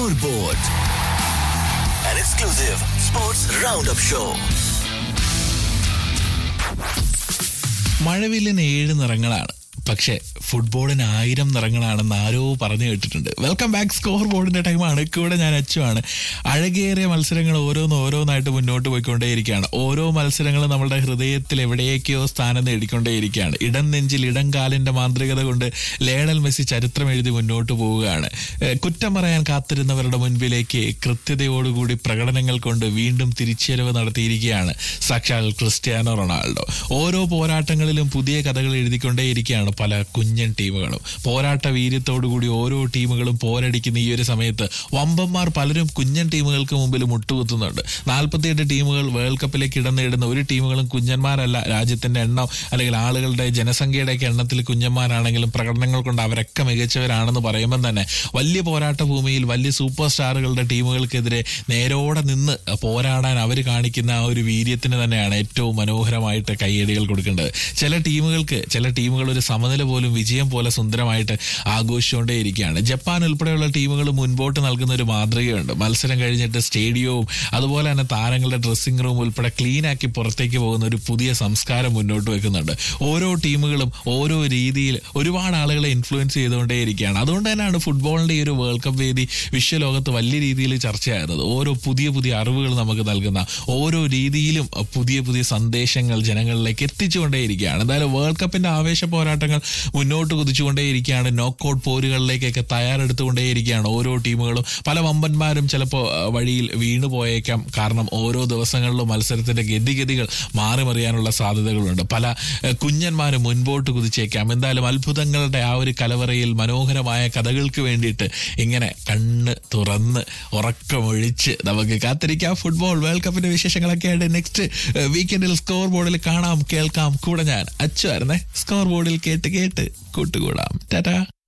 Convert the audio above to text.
Scoreboard, an exclusive sports roundup show. മഴവില്ലിന് ഏഴ് നിറങ്ങളാണ് പക്ഷെ ഫുട്ബോളിന് ആയിരം നിറങ്ങളാണെന്ന് ആരോ പറഞ്ഞു കേട്ടിട്ടുണ്ട് വെൽക്കം ബാക്ക് സ്കോർ ബോർഡിന്റെ ടൈമാണ് കൂടെ ഞാൻ അച്ചുവാണ് അഴകേറിയ മത്സരങ്ങൾ ഓരോന്ന് ഓരോന്നായിട്ട് മുന്നോട്ട് പോയിക്കൊണ്ടേയിരിക്കുകയാണ് ഓരോ മത്സരങ്ങളും നമ്മുടെ ഹൃദയത്തിൽ എവിടേക്കോ സ്ഥാനം നേടിക്കൊണ്ടേയിരിക്കുകയാണ് ഇടം നെഞ്ചിൽ ഇടം കാലിന്റെ മാന്ത്രികത കൊണ്ട് ലേണൽ മെസ്സി ചരിത്രം എഴുതി മുന്നോട്ട് പോവുകയാണ് ഏഹ് കുറ്റം പറയാൻ കാത്തിരുന്നവരുടെ മുൻപിലേക്ക് കൃത്യതയോടുകൂടി പ്രകടനങ്ങൾ കൊണ്ട് വീണ്ടും തിരിച്ചറിവ് നടത്തിയിരിക്കുകയാണ് സാക്ഷാൽ ക്രിസ്ത്യാനോ റൊണാൾഡോ ഓരോ പോരാട്ടങ്ങളിലും പുതിയ കഥകൾ എഴുതിക്കൊണ്ടേയിരിക്കുകയാണ് പല കുഞ്ഞൻ ടീമുകളും പോരാട്ട വീര്യത്തോടുകൂടി ഓരോ ടീമുകളും പോരടിക്കുന്ന ഈ ഒരു സമയത്ത് വമ്പന്മാർ പലരും കുഞ്ഞൻ ടീമുകൾക്ക് മുമ്പിൽ മുട്ടുകുത്തുന്നുണ്ട് നാൽപ്പത്തിയെട്ട് ടീമുകൾ വേൾഡ് കപ്പിലേക്ക് ഇടം നേടുന്ന ഒരു ടീമുകളും കുഞ്ഞന്മാരല്ല രാജ്യത്തിന്റെ എണ്ണം അല്ലെങ്കിൽ ആളുകളുടെ ജനസംഖ്യയുടെയൊക്കെ എണ്ണത്തിൽ കുഞ്ഞന്മാരാണെങ്കിലും പ്രകടനങ്ങൾ കൊണ്ട് അവരൊക്കെ മികച്ചവരാണെന്ന് പറയുമ്പോൾ തന്നെ വലിയ പോരാട്ട ഭൂമിയിൽ വലിയ സൂപ്പർ സ്റ്റാറുകളുടെ ടീമുകൾക്കെതിരെ നേരോടെ നിന്ന് പോരാടാൻ അവർ കാണിക്കുന്ന ആ ഒരു വീര്യത്തിന് തന്നെയാണ് ഏറ്റവും മനോഹരമായിട്ട് കൈയടികൾ കൊടുക്കേണ്ടത് ചില ടീമുകൾക്ക് ചില ടീമുകൾ ഒരു സമനില പോലും വിജയം പോലെ സുന്ദരമായിട്ട് ആഘോഷിച്ചുകൊണ്ടേയിരിക്കുകയാണ് ജപ്പാൻ ഉൾപ്പെടെയുള്ള ടീമുകൾ മുൻപോട്ട് നൽകുന്ന ഒരു മാതൃകയുണ്ട് മത്സരം കഴിഞ്ഞിട്ട് സ്റ്റേഡിയവും അതുപോലെ തന്നെ താരങ്ങളുടെ ഡ്രസ്സിംഗ് റൂം ഉൾപ്പെടെ ക്ലീൻ ആക്കി പുറത്തേക്ക് പോകുന്ന ഒരു പുതിയ സംസ്കാരം മുന്നോട്ട് വെക്കുന്നുണ്ട് ഓരോ ടീമുകളും ഓരോ രീതിയിൽ ഒരുപാട് ആളുകളെ ഇൻഫ്ലുവൻസ് ചെയ്തുകൊണ്ടേയിരിക്കുകയാണ് അതുകൊണ്ട് തന്നെയാണ് ഫുട്ബോളിന്റെ ഈ ഒരു വേൾഡ് കപ്പ് വേദി വിശ്വലോകത്ത് വലിയ രീതിയിൽ ചർച്ചയാകുന്നത് ഓരോ പുതിയ പുതിയ അറിവുകൾ നമുക്ക് നൽകുന്ന ഓരോ രീതിയിലും പുതിയ പുതിയ സന്ദേശങ്ങൾ ജനങ്ങളിലേക്ക് എത്തിച്ചുകൊണ്ടേയിരിക്കുകയാണ് എന്തായാലും വേൾഡ് കപ്പിന്റെ ആവേശ പോരാട്ടങ്ങൾ മുന്നോട്ട് കുതിച്ചുകൊണ്ടേയിരിക്കുകയാണ് നോക്കൌട്ട് പോരുകളിലേക്കൊക്കെ തയ്യാറെടുത്തുകൊണ്ടേയിരിക്കുകയാണ് ഓരോ ടീമുകളും പല വമ്പന്മാരും ചിലപ്പോൾ വഴിയിൽ വീണു പോയേക്കാം കാരണം ഓരോ ദിവസങ്ങളിലും മത്സരത്തിന്റെ ഗതിഗതികൾ മാറി മറിയാനുള്ള സാധ്യതകളുണ്ട് പല ഏഹ്, കുഞ്ഞന്മാരും മുൻപോട്ട് കുതിച്ചേക്കാം എന്തായാലും അത്ഭുതങ്ങളുടെ ആ ഒരു കലവറയിൽ മനോഹരമായ കഥകൾക്ക് വേണ്ടിയിട്ട് ഇങ്ങനെ കണ്ണ് തുറന്ന് ഉറക്കമൊഴിച്ച് നമുക്ക് കാത്തിരിക്കാം ഫുട്ബോൾ വേൾഡ് കപ്പിന്റെ വിശേഷങ്ങളൊക്കെ ആയിട്ട് നെക്സ്റ്റ് വീക്കെൻഡിൽ സ്കോർ ബോർഡിൽ കാണാം കേൾക്കാം കൂടെ ഞാൻ അച്ചു ആയിരുന്നേ സ്കോർ ബോർഡിൽ കേട്ട് കേട്ട് കൂട്ടുകൂടാം ടാറ്റാ